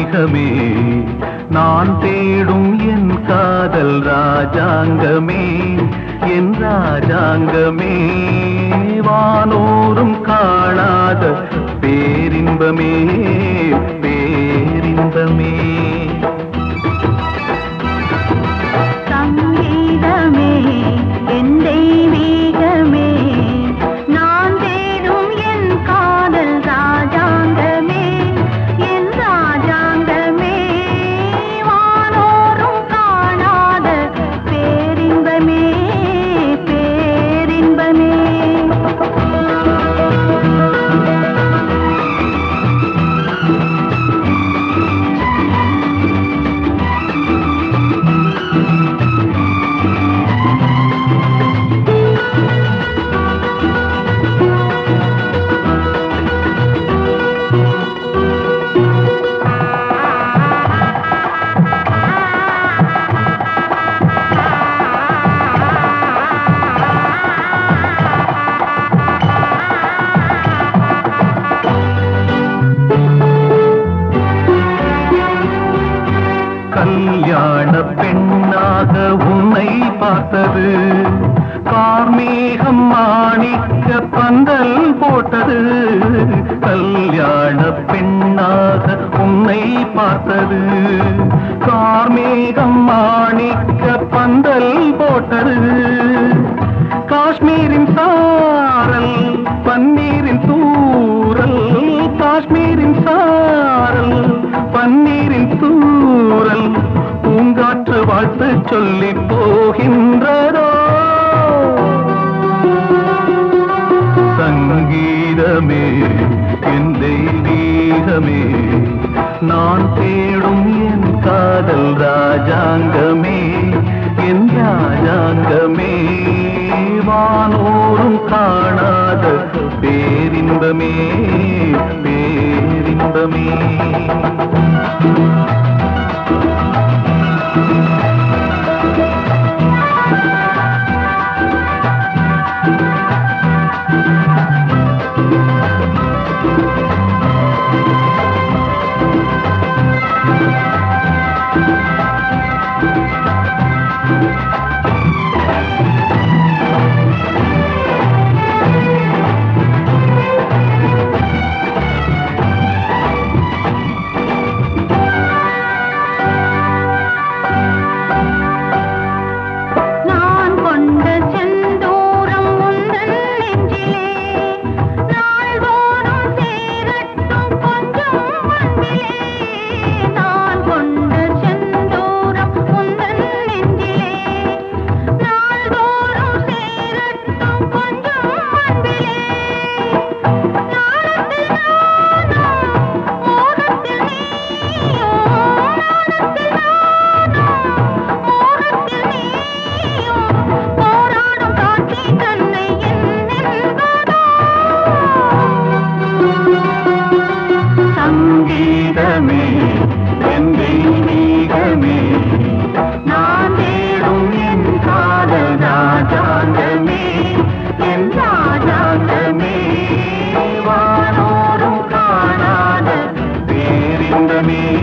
மேகமே நான் தேடும் என் காதல் ராஜாங்கமே என் ராஜாங்கமே வானோரும் காணாத பேரின்பமே பேரின்பமே சங்கீதமே என் தெய்வீகமே நான் தேடும் என் காதல் ராஜாங்கமே என் ராஜாங்கமே வானோரும் காணாத பேரின்பமே பேரின்பமே கல்யாண பெண்ணாக உன்னை பார்த்தது கார்மேகம் மாணிக்க பந்தல் போட்டது கல்யாண பெண்ணாக உன்னை பார்த்தது கார்மேகம் மாணிக்க பந்தல் போட்டது காஷ்மீரின் சாரல் பன்னீரின் தூரல் காஷ்மீரின் சாரல் பன்னீரின் தூரல் பூங்காற்று வாழ்த்து சொல்லி போகின்றதோ சங்கீதமே என் தெய்வீகமே நான் தேடும் என் காதல் ராஜாங்கமே என் ராஜாங்கமே வானோரும் காணாத பேரின்பமே பேரின்பமே நான் கொண்ட செந்தூரம் உந்தன் நெஞ்சிலே நாள்தோறும் சேரட்டும் கொஞ்சம் அன்பிலே நான் கொண்ட செந்தூரம் உந்தன் நெஞ்சிலே நாள்தோறும் சேரட்டும் கொஞ்சம் அன்பிலே நாளத்தில் நானும் மோகத்தில் நீயும் நாளத்தில் நானும் மோகத்தில் நீயும் போராடும் காட்சி தன்னை என்னென்பதோ சங்கீதமே என் தெய்வீகமே நான் தேடும் என் காதல் ராஜாங்கமே என் ராஜாங்கமே வானோரும் காணாத பேரின்பமே